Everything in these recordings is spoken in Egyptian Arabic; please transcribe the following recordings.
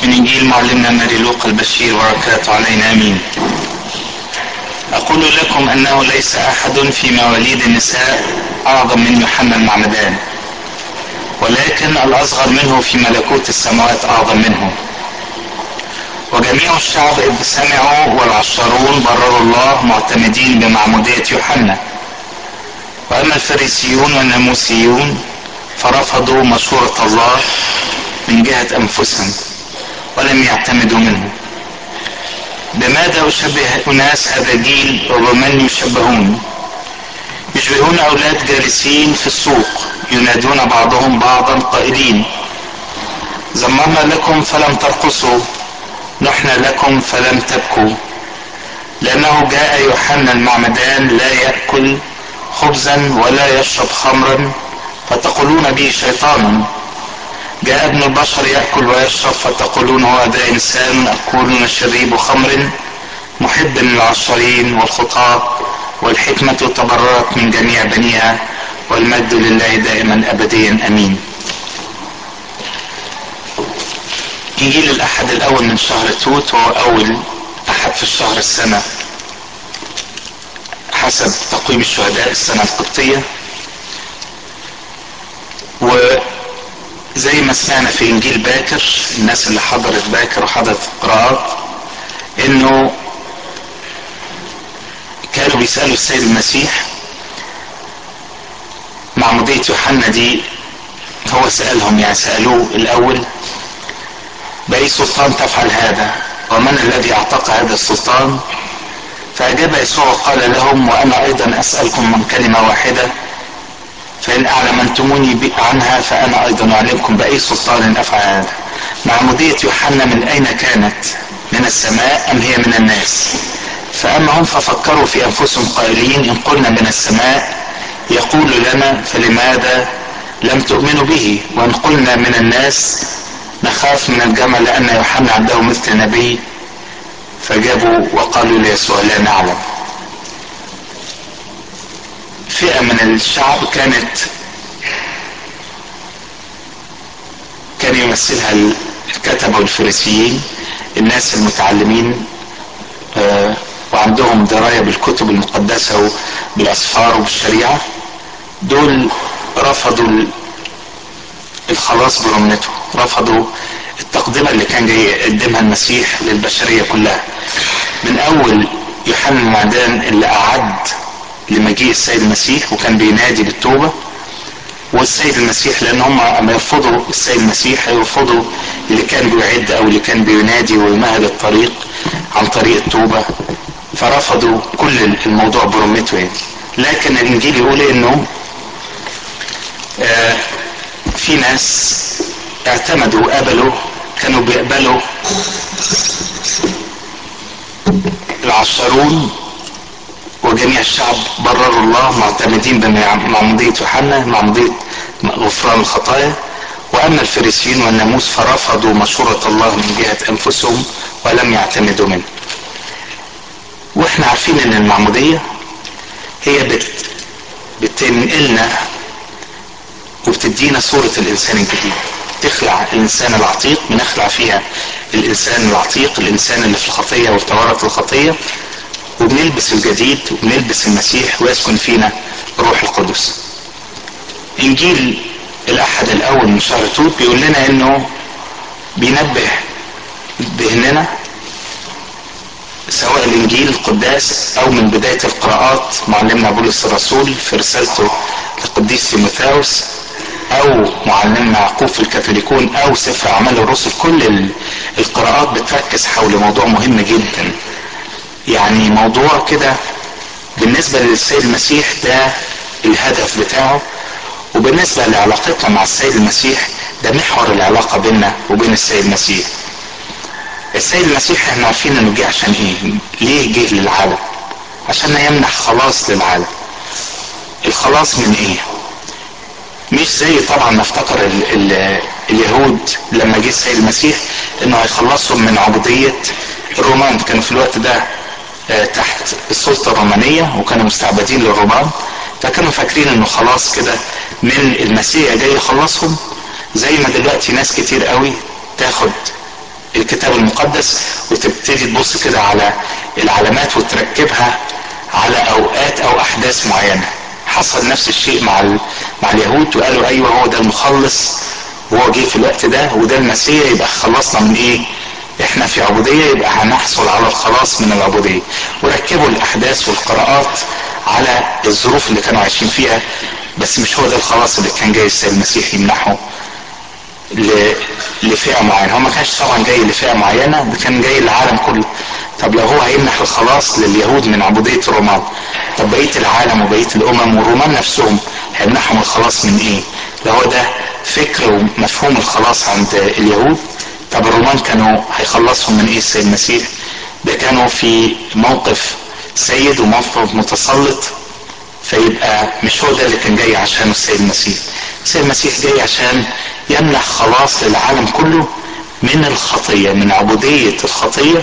من إنجيل معلمنا ماري لوقا البشير بركاته علينا آمين أقول لكم أنه ليس أحد في مواليد النساء أعظم من يوحنا المعمدان ولكن الأصغر منه في ملكوت السماوات أعظم منه وجميع الشعب إذ سمعوا والعشرون برروا الله معتمدين بمعمودية يوحنا وأما الفريسيون والناموسيون فرفضوا مشورة الله من جهة أنفسهم ولم يعتمدوا منه بماذا أشبه أناس هذا الجيل وبمن يشبهون يشبهون أولاد جالسين في السوق ينادون بعضهم بعضا قائلين زمرنا لكم فلم ترقصوا نحن لكم فلم تبكوا لأنه جاء يوحنا المعمدان لا يأكل خبزا ولا يشرب خمرا فتقولون به شيطان جاء ابن البشر يأكل ويشرب فتقولون هو ذا إنسان أكون شريب خمر محب للعشرين والخطاة والحكمة تبررت من جميع بنيها والمجد لله دائما أبديا أمين إنجيل الأحد الأول من شهر توت وهو أول أحد في الشهر السنة حسب تقويم الشهداء السنة القبطية وزي ما سمعنا في إنجيل باكر الناس اللي حضرت باكر وحضرت القراءات إنه كانوا بيسألوا السيد المسيح معمودية يوحنا دي هو سألهم يعني سألوه الأول بأي سلطان تفعل هذا ومن الذي أعطاك هذا السلطان فأجاب يسوع وقال لهم وأنا أيضا أسألكم من كلمة واحدة فإن أعلمنتموني عنها فأنا أيضا أعلمكم بأي سلطان أفعل هذا معمودية يوحنا من أين كانت من السماء أم هي من الناس فأما هم ففكروا في أنفسهم قائلين إن قلنا من السماء يقول لنا فلماذا لم تؤمنوا به وإن قلنا من الناس نخاف من الجمل لأن يوحنا عنده مثل نبي فجابوا وقالوا ليسوع لا نعلم فئة من الشعب كانت كان يمثلها الكتبة والفريسيين الناس المتعلمين آه وعندهم دراية بالكتب المقدسة وبالأسفار وبالشريعة دول رفضوا الخلاص برمته رفضوا التقدمة اللي كان جاي يقدمها المسيح للبشرية كلها من أول يوحنا المعدان اللي أعد لمجيء السيد المسيح وكان بينادي بالتوبة والسيد المسيح لأن هم أما يرفضوا السيد المسيح يرفضوا اللي كان بيعد أو اللي كان بينادي ويمهد الطريق عن طريق التوبة فرفضوا كل الموضوع برمته يعني لكن الإنجيل يقول إنه آه في ناس اعتمدوا وقبلوا كانوا بيقبلوا العشرون وجميع الشعب برروا الله معتمدين بمعمودية يوحنا معمودية غفران الخطايا وأما الفريسيين والناموس فرفضوا مشورة الله من جهة أنفسهم ولم يعتمدوا منه واحنا عارفين ان المعمودية هي بت بتنقلنا وبتدينا صورة الإنسان الجديد تخلع الإنسان العتيق بنخلع فيها الإنسان العتيق الإنسان اللي في الخطية وتورط الخطية وبنلبس الجديد وبنلبس المسيح ويسكن فينا روح القدس إنجيل الأحد الأول من شهر توت بيقول لنا إنه بينبه ذهننا سواء الانجيل القداس او من بدايه القراءات معلمنا بولس الرسول في رسالته لقديس تيموثاوس او معلمنا يعقوب في الكاثوليكون او سفر اعمال الرسل كل القراءات بتركز حول موضوع مهم جدا يعني موضوع كده بالنسبه للسيد المسيح ده الهدف بتاعه وبالنسبه لعلاقتنا مع السيد المسيح ده محور العلاقه بيننا وبين السيد المسيح السيد المسيح احنا عارفين انه جه عشان ايه ليه جه للعالم عشان يمنح خلاص للعالم الخلاص من ايه مش زي طبعا ما افتكر ال ال اليهود لما جه السيد المسيح انه هيخلصهم من عبودية الرومان كانوا في الوقت ده اه تحت السلطة الرومانية وكانوا مستعبدين للرومان فكانوا فاكرين انه خلاص كده من المسيح جاي يخلصهم زي ما دلوقتي ناس كتير قوي تاخد الكتاب المقدس وتبتدي تبص كده على العلامات وتركبها على اوقات او احداث معينه حصل نفس الشيء مع ال... مع اليهود وقالوا ايوه هو ده المخلص وهو جه في الوقت ده وده المسيح يبقى خلصنا من ايه احنا في عبوديه يبقى هنحصل على الخلاص من العبوديه وركبوا الاحداث والقراءات على الظروف اللي كانوا عايشين فيها بس مش هو ده الخلاص اللي كان جاي السيد المسيح يمنحه ل... لفئه معينه هو ما كانش طبعا جاي لفئه معينه ده كان جاي للعالم كله طب لو هو هيمنح الخلاص لليهود من عبوديه الرومان طب بقيه العالم وبقيه الامم والرومان نفسهم هيمنحهم الخلاص من ايه لو هو ده فكر ومفهوم الخلاص عند اليهود طب الرومان كانوا هيخلصهم من ايه السيد المسيح ده كانوا في موقف سيد وموقف متسلط فيبقى مش هو ده اللي كان جاي عشانه السيد المسيح السيد المسيح جاي عشان يمنح خلاص للعالم كله من الخطية من عبودية الخطية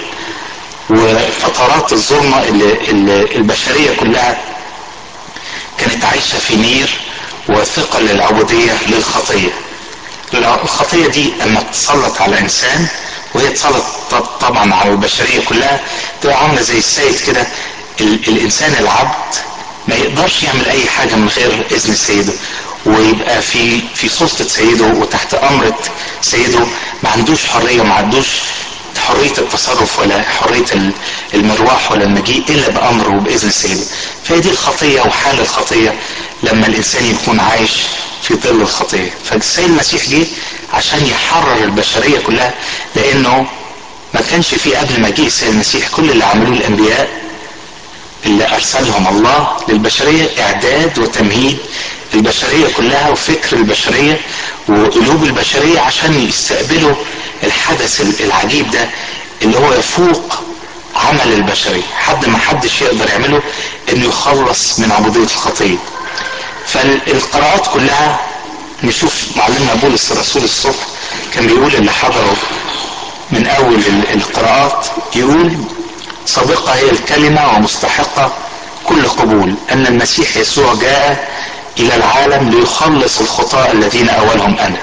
وفترات الظلمة اللي, اللي البشرية كلها كانت عايشة في نير وثقل العبودية للخطية الخطية دي لما تسلط على إنسان وهي تسلط طبعا على البشرية كلها تبقى عاملة زي السيد كده الإنسان العبد ما يقدرش يعمل أي حاجة من غير إذن سيده ويبقى في في سلطة سيده وتحت أمر سيده ما عندوش حرية ما عندوش حرية التصرف ولا حرية المرواح ولا المجيء إلا بأمره وبإذن سيده فهي دي الخطية وحال الخطية لما الإنسان يكون عايش في ظل الخطية فالسيد المسيح جه عشان يحرر البشرية كلها لأنه ما كانش في قبل ما جه السيد المسيح كل اللي عملوه الأنبياء اللي أرسلهم الله للبشرية إعداد وتمهيد البشرية كلها وفكر البشرية وقلوب البشرية عشان يستقبلوا الحدث العجيب ده اللي هو يفوق عمل البشرية حد ما حدش يقدر يعمله انه يخلص من عبودية الخطية فالقراءات كلها نشوف معلمنا بولس الرسول الصبح كان بيقول اللي حضروا من اول القراءات يقول صادقة هي الكلمة ومستحقة كل قبول ان المسيح يسوع جاء الى العالم ليخلص الخطاة الذين اولهم انا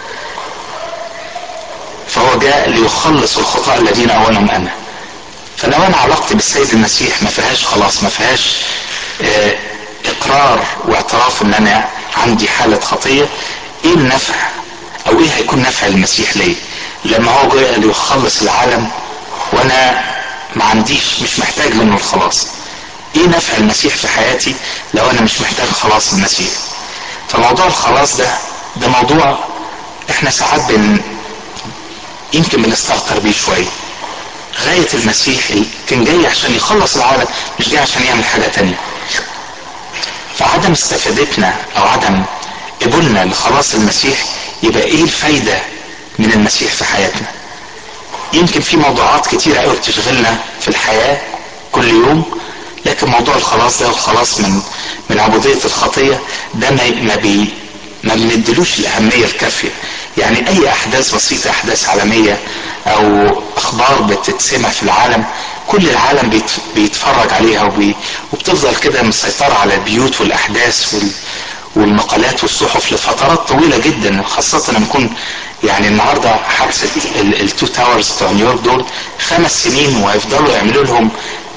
فهو جاء ليخلص الخطاة الذين اولهم انا فلو انا علاقتي بالسيد المسيح ما فيهاش خلاص ما فيهاش اه اقرار واعتراف ان انا عندي حالة خطية ايه النفع او ايه هيكون نفع المسيح ليا لما هو جاء ليخلص العالم وانا ما عنديش مش محتاج منه الخلاص ايه نفع المسيح في حياتي لو انا مش محتاج خلاص المسيح فموضوع الخلاص ده ده موضوع احنا ساعات بن يمكن بنستهتر بيه شويه غاية المسيح كان جاي عشان يخلص العالم مش جاي عشان يعمل حاجة تانية فعدم استفادتنا او عدم قبولنا لخلاص المسيح يبقى ايه الفايدة من المسيح في حياتنا يمكن في موضوعات كتيرة قوي بتشغلنا في الحياة كل يوم لكن موضوع الخلاص ده والخلاص من من عبودية الخطية ده ما ما بي ما بندلوش الأهمية الكافية يعني أي أحداث بسيطة أحداث عالمية أو أخبار بتتسمع في العالم كل العالم بيت بيتفرج عليها وبي وبتفضل كده مسيطرة على البيوت والأحداث وال والمقالات والصحف لفترات طويلة جدا خاصة لما يكون يعني النهاردة حادثة التو تاورز بتوع نيويورك دول خمس سنين وهيفضلوا يعملوا لهم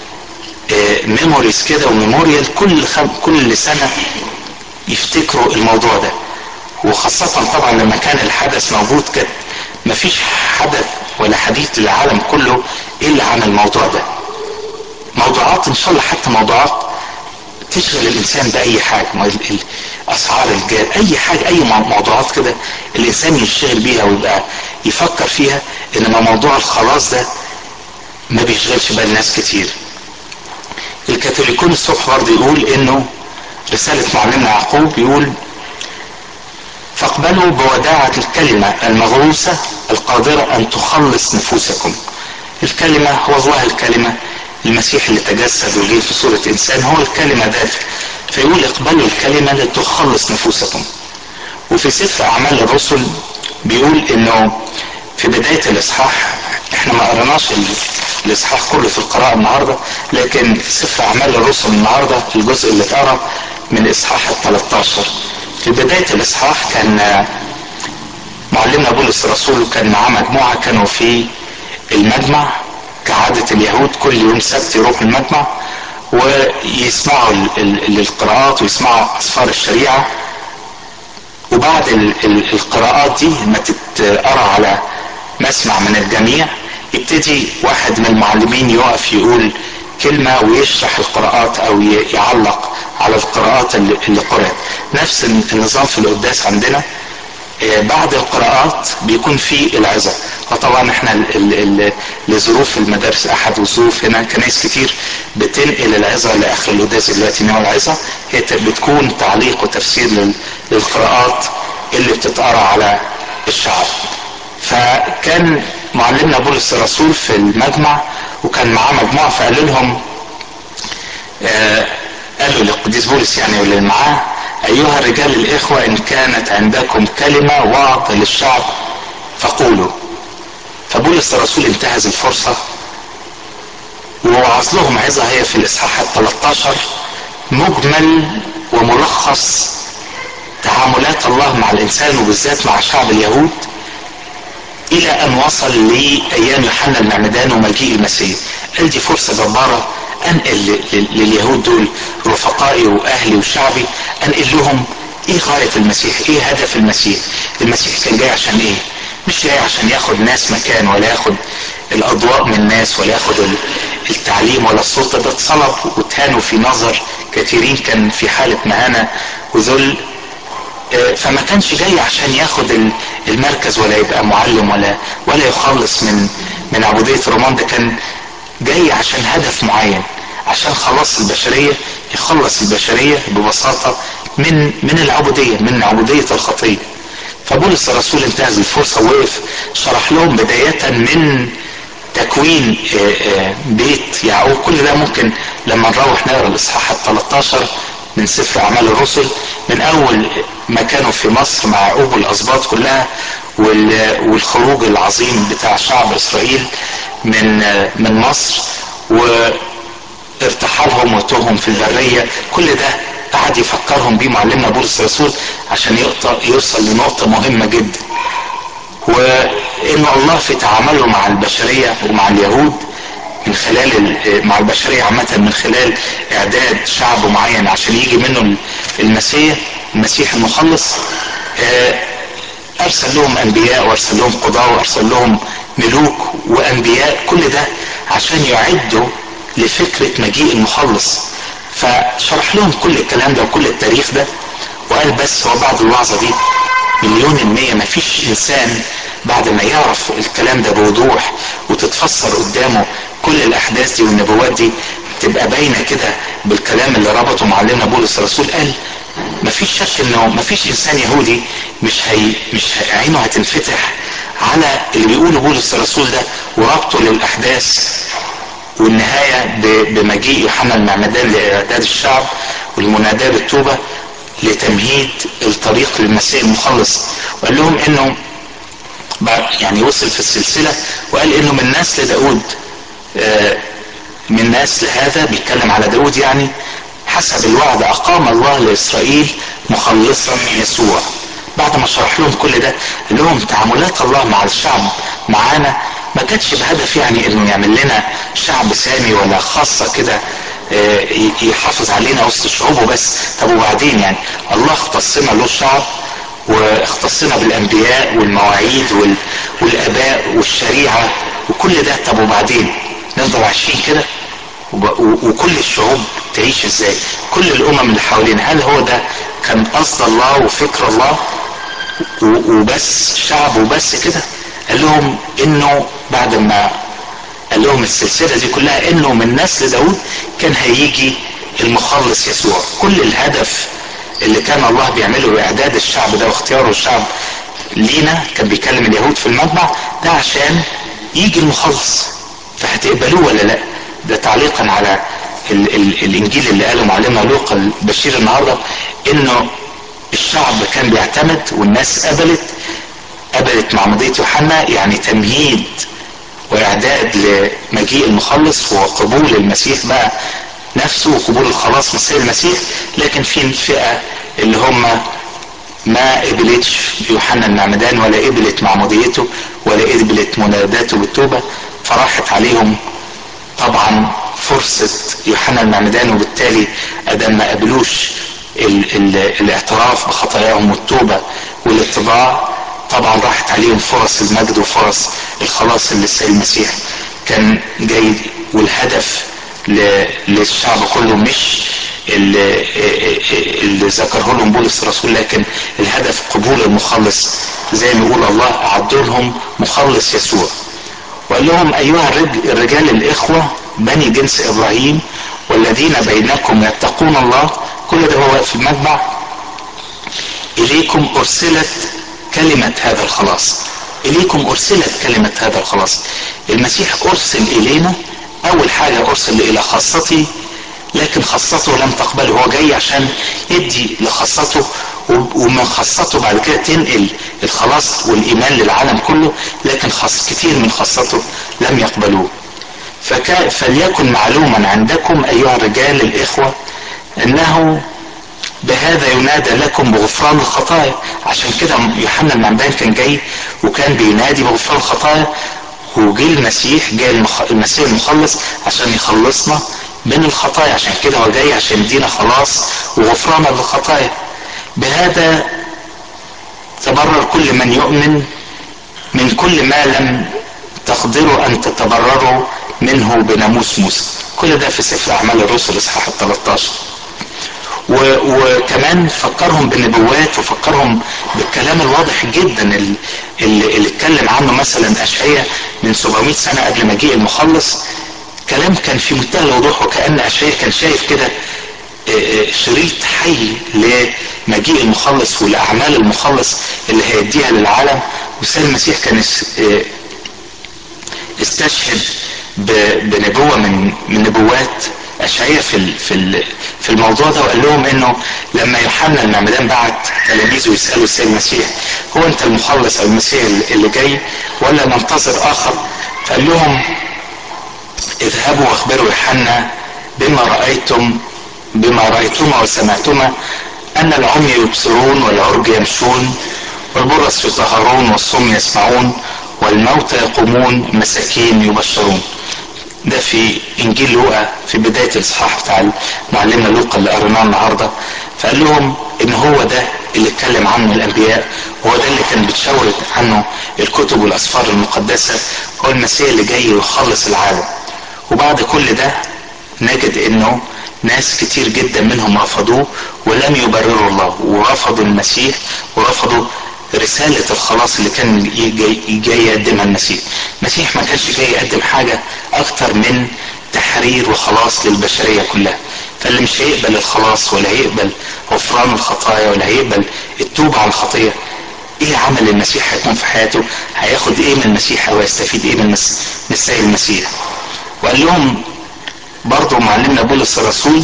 ميموريز كده وميموريال كل خم... كل سنة يفتكروا الموضوع ده وخاصة طبعا لما كان الحدث موجود كان مفيش حدث ولا حديث للعالم كله الا عن الموضوع ده موضوعات ان شاء الله حتى موضوعات تشغل الانسان باي حاجه اسعار الجاد اي حاجه اي موضوعات كده الانسان يشتغل بيها ويبقى يفكر فيها انما موضوع الخلاص ده ما بيشغلش بال ناس كتير الكاثوليكون الصبح برضه يقول انه رسالة معلمنا يعقوب يقول فاقبلوا بوداعة الكلمة المغروسة القادرة أن تخلص نفوسكم الكلمة هو الله الكلمة المسيح اللي تجسد وجه في صورة إنسان هو الكلمة ذاته فيقول اقبلوا الكلمة لتخلص نفوسكم وفي سفر أعمال الرسل بيقول إنه في بداية الإصحاح احنا ما قرناش الاصحاح كله في القراءة النهاردة لكن سفر اعمال الرسل النهاردة الجزء اللي اتقرا من اصحاح ال 13 في بداية الاصحاح كان معلمنا بولس الرسول كان معاه مجموعة كانوا في المجمع كعادة اليهود كل يوم سبت يروحوا المجمع ويسمعوا القراءات ويسمعوا أسفار الشريعة وبعد القراءات دي ما تتقرا على مسمع من الجميع يبتدي واحد من المعلمين يقف يقول كلمة ويشرح القراءات أو يعلق على القراءات اللي قرأت نفس النظام في القداس عندنا بعد القراءات بيكون في العظة وطبعا احنا لظروف المدارس احد وظروف هنا كنايس كتير بتنقل العظة لاخر القداس دلوقتي نوع العظة هي بتكون تعليق وتفسير للقراءات اللي بتتقرا على الشعب فكان معلمنا بولس الرسول في المجمع وكان معاه مجموعة فقال لهم آه قالوا للقديس بولس يعني واللي معاه أيها الرجال الإخوة إن كانت عندكم كلمة وعظ للشعب فقولوا فبولس الرسول انتهز الفرصة ووعظ لهم عظة هي في الإصحاح ال 13 مجمل وملخص تعاملات الله مع الإنسان وبالذات مع شعب اليهود إلى أن وصل لأيام يوحنا المعمدان ومجيء المسيح قال دي فرصة جبارة أنقل لليهود دول رفقائي وأهلي وشعبي أنقل لهم إيه غاية المسيح إيه هدف المسيح المسيح كان جاي عشان إيه مش جاي عشان ياخد ناس مكان ولا ياخد الأضواء من الناس ولا ياخد التعليم ولا السلطة ده اتصلب واتهانوا في نظر كثيرين كان في حالة مهانة وذل فما كانش جاي عشان ياخد المركز ولا يبقى معلم ولا ولا يخلص من من عبودية الرومان ده كان جاي عشان هدف معين عشان خلاص البشرية يخلص البشرية ببساطة من من العبودية من عبودية الخطية فبولس الرسول انتهز الفرصة ووقف شرح لهم بداية من تكوين بيت يعقوب كل ده ممكن لما نروح نقرا الاصحاح ال 13 من سفر اعمال الرسل من اول ما كانوا في مصر مع يعقوب والاسباط كلها والخروج العظيم بتاع شعب اسرائيل من من مصر وارتحالهم وتوهم في البريه كل ده قعد يفكرهم بيه معلمنا بولس الرسول عشان يوصل لنقطه مهمه جدا وان الله في تعامله مع البشريه ومع اليهود من خلال مع البشريه عامه من خلال اعداد شعب معين عشان يجي منه المسيح المسيح المخلص ارسل لهم انبياء وارسل لهم قضاة وارسل لهم ملوك وانبياء كل ده عشان يعدوا لفكرة مجيء المخلص فشرح لهم كل الكلام ده وكل التاريخ ده وقال بس هو بعد الوعظة دي مليون المية ما فيش انسان بعد ما يعرف الكلام ده بوضوح وتتفسر قدامه كل الاحداث دي والنبوات دي تبقى باينة كده بالكلام اللي ربطه معلمنا بولس الرسول قال مفيش شك انه مفيش انسان يهودي مش هي مش هي عينه هتنفتح على اللي بيقوله بولس الرسول ده وربطه للاحداث والنهايه بمجيء يوحنا المعمدان لاعداد الشعب والمناداه بالتوبه لتمهيد الطريق للمسيح المخلص وقال لهم انه يعني وصل في السلسله وقال انه من نسل داود من نسل هذا بيتكلم على داود يعني حسب الوعد أقام الله لإسرائيل مخلصا يسوع بعد ما شرح لهم كل ده قال لهم تعاملات الله مع الشعب معانا ما كانتش بهدف يعني انه يعمل لنا شعب سامي ولا خاصة كده يحافظ علينا وسط شعوبه بس طب وبعدين يعني الله اختصنا له الشعب واختصنا بالانبياء والمواعيد والاباء والشريعة وكل ده طب وبعدين نفضل عايشين كده وكل الشعوب تعيش ازاي كل الامم اللي حوالينا هل هو ده كان قصد الله وفكر الله وبس شعب وبس كده قال لهم انه بعد ما قال لهم السلسله دي كلها انه من نسل داود كان هيجي المخلص يسوع كل الهدف اللي كان الله بيعمله باعداد الشعب ده واختياره الشعب لينا كان بيكلم اليهود في المجمع ده عشان يجي المخلص فهتقبلوه ولا لا ده تعليقا على ال ال الانجيل اللي قاله معلمنا لوقا البشير النهارده انه الشعب كان بيعتمد والناس قبلت قبلت معمودية يوحنا يعني تمهيد واعداد لمجيء المخلص وقبول المسيح بقى نفسه وقبول الخلاص مسيح المسيح لكن في فئة اللي هم ما قبلتش يوحنا المعمدان ولا قبلت معموديته ولا قبلت مناداته بالتوبة فراحت عليهم طبعا فرصة يوحنا المعمدان وبالتالي ادم ما قبلوش ال ال الاعتراف بخطاياهم والتوبة والاتباع طبعا راحت عليهم فرص المجد وفرص الخلاص اللي السيد المسيح كان جاي والهدف للشعب كله مش اللي, اللي ذكره لهم بولس الرسول لكن الهدف قبول المخلص زي ما يقول الله اعدوا لهم مخلص يسوع وقال لهم ايها الرجال الاخوه بني جنس ابراهيم والذين بينكم يتقون الله كل ده هو في المجمع اليكم ارسلت كلمه هذا الخلاص اليكم ارسلت كلمه هذا الخلاص المسيح ارسل الينا اول حاجه ارسل الى خاصتي لكن خاصته لم تقبله هو جاي عشان يدي لخاصته ومن خاصته بعد كده تنقل الخلاص والايمان للعالم كله لكن خاص كتير من خاصته لم يقبلوه فكا فليكن معلوما عندكم ايها الرجال الاخوه انه بهذا ينادى لكم بغفران الخطايا عشان كده يوحنا المعمدان كان جاي وكان بينادي بغفران الخطايا وجه المسيح جاء المسيح المخلص عشان يخلصنا من الخطايا عشان كده هو جاي عشان يدينا خلاص وغفران للخطايا بهذا تبرر كل من يؤمن من كل ما لم تقدروا ان تتبرروا منه بناموس موسى كل ده في سفر اعمال الرسل اصحاح ال 13 و... وكمان فكرهم بالنبوات وفكرهم بالكلام الواضح جدا اللي, اللي اتكلم عنه مثلا اشعياء من 700 سنه قبل مجيء المخلص كلام كان في منتهى الوضوح وكان اشعياء كان شايف كده شريط حي لمجيء المخلص والاعمال المخلص اللي هيديها للعالم والسيد المسيح كان استشهد بنبوه من من نبوات اشعياء في في في الموضوع ده وقال لهم انه لما يوحنا المعمدان بعت تلاميذه يسالوا السيد المسيح هو انت المخلص او المسيح اللي جاي ولا ننتظر اخر فقال لهم اذهبوا واخبروا يوحنا بما رايتم بما رايتما وسمعتما ان العمي يبصرون والعرج يمشون والبرص يطهرون والصم يسمعون والموتى يقومون مساكين يبشرون ده في انجيل لوقا في بدايه الاصحاح بتاع معلمنا لوقا اللي قريناه النهارده فقال لهم ان هو ده اللي اتكلم عنه الانبياء وهو ده اللي كان بتشاور عنه الكتب والاسفار المقدسه هو المسيح اللي جاي يخلص العالم وبعد كل ده نجد انه ناس كتير جدا منهم رفضوه ولم يبرروا الله ورفضوا المسيح ورفضوا رسالة الخلاص اللي كان جاي, جاي يقدمها المسيح المسيح ما كانش جاي يقدم حاجة أكتر من تحرير وخلاص للبشرية كلها فاللي مش هيقبل الخلاص ولا هيقبل غفران الخطايا ولا هيقبل التوبة عن الخطية ايه عمل المسيح هيكون في حياته هياخد ايه من المسيح او يستفيد ايه من السيد المسيح وقال لهم برضه معلمنا بولس الرسول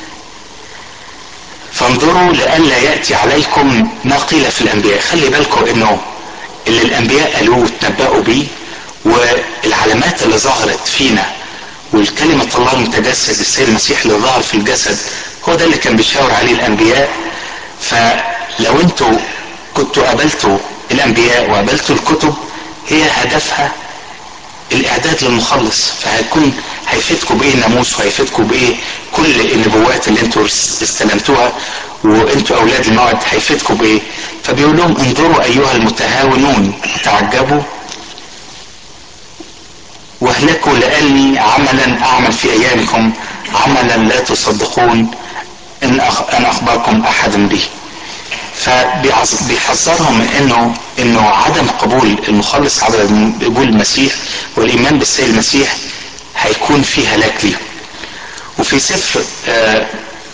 فانظروا لئلا ياتي عليكم ما قيل في الانبياء خلي بالكم انه اللي الانبياء قالوه وتنبأوا بيه والعلامات اللي ظهرت فينا والكلمة الله المتجسد السيد المسيح اللي ظهر في الجسد هو ده اللي كان بيشاور عليه الانبياء فلو انتوا كنتوا قابلتوا الانبياء وقابلتوا الكتب هي هدفها الاعداد للمخلص فهيكون هيفيدكم بايه الناموس وهيفيدكم بايه كل النبوات اللي انتوا استلمتوها وانتوا اولاد الموعد هيفيدكم بايه فبيقول لهم انظروا ايها المتهاونون تعجبوا واهلكوا لاني عملا اعمل في ايامكم عملا لا تصدقون ان ان اخبركم احد به فبيحذرهم من انه انه عدم قبول المخلص عدم قبول المسيح والايمان بالسيد المسيح هيكون في هلاك ليهم وفي سفر آه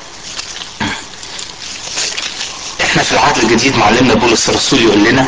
احنا في العهد الجديد معلمنا بولس الرسول يقول لنا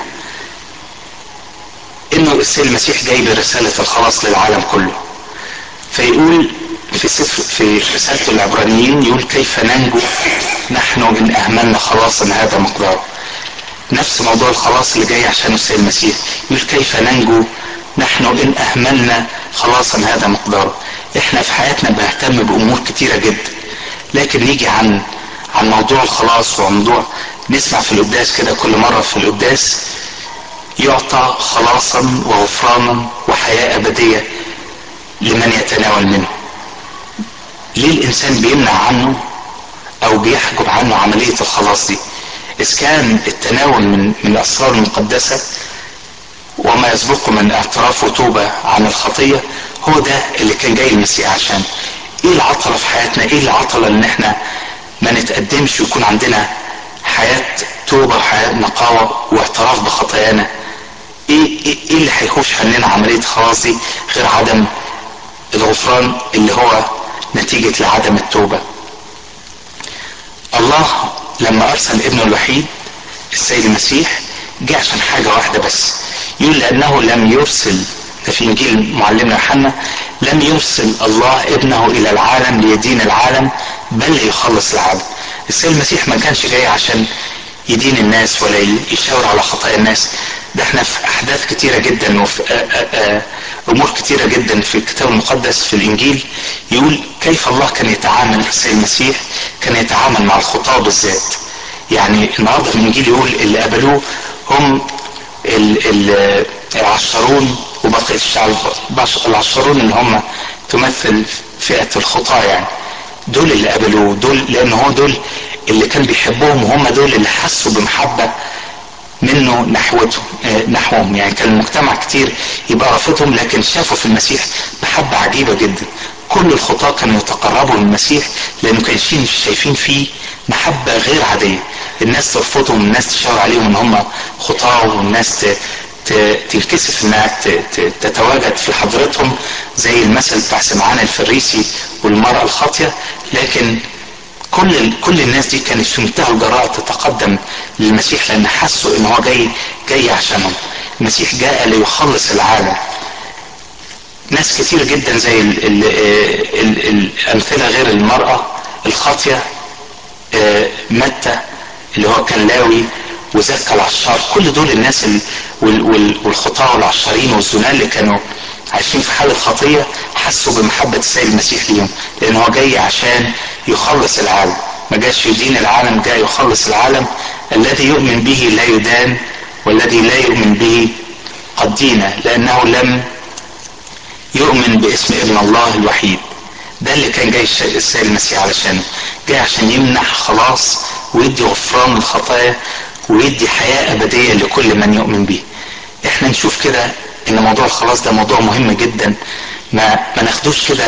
انه السيد المسيح جاي برسالة الخلاص للعالم كله فيقول في سفر في رسالة العبرانيين يقول كيف ننجو نحن إن أهملنا خلاصا هذا مقدار نفس موضوع الخلاص اللي جاي عشان السيد المسيح يقول كيف ننجو نحن إن أهملنا خلاصا هذا مقدار إحنا في حياتنا بنهتم بأمور كتيرة جدا لكن نيجي عن عن موضوع الخلاص وموضوع نسمع في القداس كده كل مرة في القداس يعطى خلاصا وغفرانا وحياة أبدية لمن يتناول منه ليه الانسان بيمنع عنه او بيحجب عنه عملية الخلاص دي اذا كان التناول من من الاسرار المقدسة وما يسبقه من اعتراف وتوبة عن الخطية هو ده اللي كان جاي المسيح عشان ايه العطلة في حياتنا ايه العطلة ان احنا ما نتقدمش ويكون عندنا حياة توبة وحياة نقاوة واعتراف بخطايانا ايه ايه, إيه اللي هيحوش عننا عملية خلاص دي غير عدم الغفران اللي هو نتيجة لعدم التوبة الله لما ارسل ابنه الوحيد السيد المسيح جه عشان حاجة واحدة بس يقول لانه لم يرسل ده في انجيل معلمنا يوحنا لم يرسل الله ابنه الى العالم ليدين العالم بل ليخلص العالم السيد المسيح ما كانش جاي عشان يدين الناس ولا يشاور على خطايا الناس ده احنا في احداث كتيرة جدا وفي امور كتيرة جدا في الكتاب المقدس في الانجيل يقول كيف الله كان يتعامل السيد المسيح كان يتعامل مع الخطاة بالذات يعني النهارده في الانجيل يقول اللي قبلوه هم ال ال العشرون وبقية الشعب العشرون اللي هم تمثل فئة الخطاة يعني دول اللي قبلوه دول لان هو دول اللي كان بيحبهم وهم دول اللي حسوا بمحبة منه نحوتهم نحوهم يعني كان المجتمع كتير يبقى رافضهم لكن شافوا في المسيح محبة عجيبة جدا كل الخطاة كانوا يتقربوا من المسيح لانه كانوا شايفين فيه محبة غير عادية الناس ترفضهم الناس تشاور عليهم ان هم خطاة والناس تنكسف انها تتواجد في حضرتهم زي المثل بتاع سمعان الفريسي والمرأة الخاطية لكن كل كل الناس دي كانت في منتهى الجراءة تتقدم للمسيح لان حسوا ان هو جاي جاي عشانهم المسيح جاء ليخلص العالم ناس كتير جدا زي ال ال ال الامثله غير المراه الخاطيه متى اللي هو كان لاوي وزكى العشار كل دول الناس والخطاة والعشارين والزنا اللي كانوا عايشين في حالة خطية حسوا بمحبة السيد المسيح ليهم لأن هو جاي عشان يخلص العالم ما جاش يدين العالم جاي يخلص العالم الذي يؤمن به لا يدان والذي لا يؤمن به قد دين لأنه لم يؤمن باسم ابن الله الوحيد ده اللي كان جاي السيد المسيح علشان جاي عشان يمنح خلاص ويدي غفران الخطايا ويدي حياة أبدية لكل من يؤمن به احنا نشوف كده ان موضوع الخلاص ده موضوع مهم جدا ما ما ناخدوش كده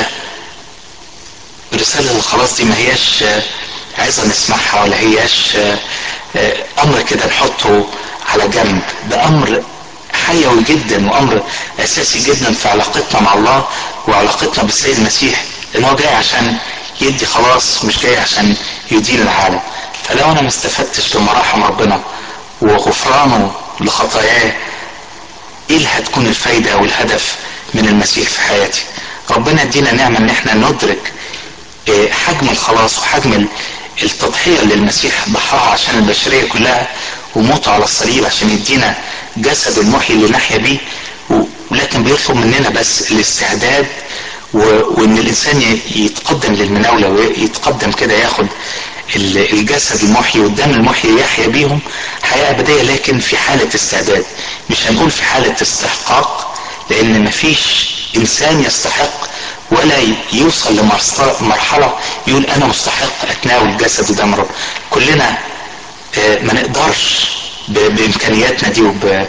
رسالة الخلاص دي ما هياش عايزة نسمعها ولا هياش امر كده نحطه على جنب ده امر حيوي جدا وامر اساسي جدا في علاقتنا مع الله وعلاقتنا بالسيد المسيح لان هو جاي عشان يدي خلاص مش جاي عشان يدين العالم فلو انا ما استفدتش بمراحم ربنا وغفرانه لخطاياه ايه اللي هتكون الفايدة والهدف من المسيح في حياتي ربنا يدينا نعمة ان احنا ندرك حجم الخلاص وحجم التضحية اللي المسيح ضحاها عشان البشرية كلها وموته على الصليب عشان يدينا جسد المحيي اللي نحيا بيه ولكن بيطلب مننا بس الاستعداد وان الانسان يتقدم للمناولة ويتقدم كده ياخد الجسد المحيي والدم المحيي يحيا بيهم حياة أبدية لكن في حالة استعداد مش هنقول في حالة استحقاق لأن مفيش إنسان يستحق ولا يوصل لمرحلة يقول أنا مستحق أتناول جسد ودم رب كلنا ما نقدرش بإمكانياتنا دي وب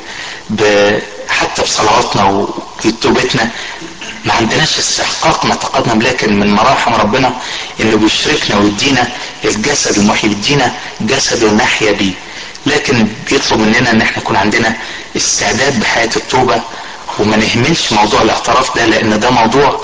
حتى بصلواتنا وتوبتنا ما عندناش استحقاق نتقدم لكن من مراحم ربنا انه بيشركنا ويدينا الجسد المحيي بيدينا جسد نحيا بيه لكن بيطلب مننا ان احنا يكون عندنا استعداد بحياة التوبة وما نهملش موضوع الاعتراف ده لان ده موضوع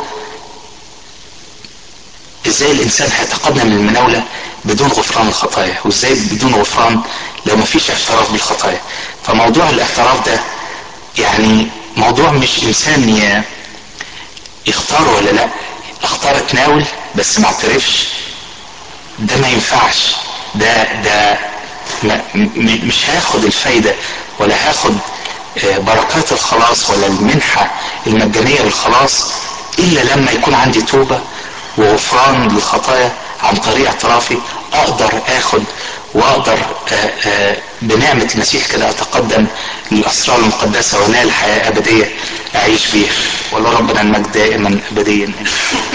ازاي الانسان هيتقدم للمناولة بدون غفران الخطايا وازاي بدون غفران لو ما فيش اعتراف بالخطايا فموضوع الاعتراف ده يعني موضوع مش انسان يختار ولا لا اختار اتناول بس ما اعترفش ده ما ينفعش ده ده ما مش هاخد الفايدة ولا هاخد بركات الخلاص ولا المنحة المجانية للخلاص إلا لما يكون عندي توبة وغفران للخطايا عن طريق اعترافي أقدر آخد وأقدر بنعمة المسيح كده اتقدم للاسرار المقدسة وانال حياة ابدية اعيش بيها ولربنا المجد دائما ابديا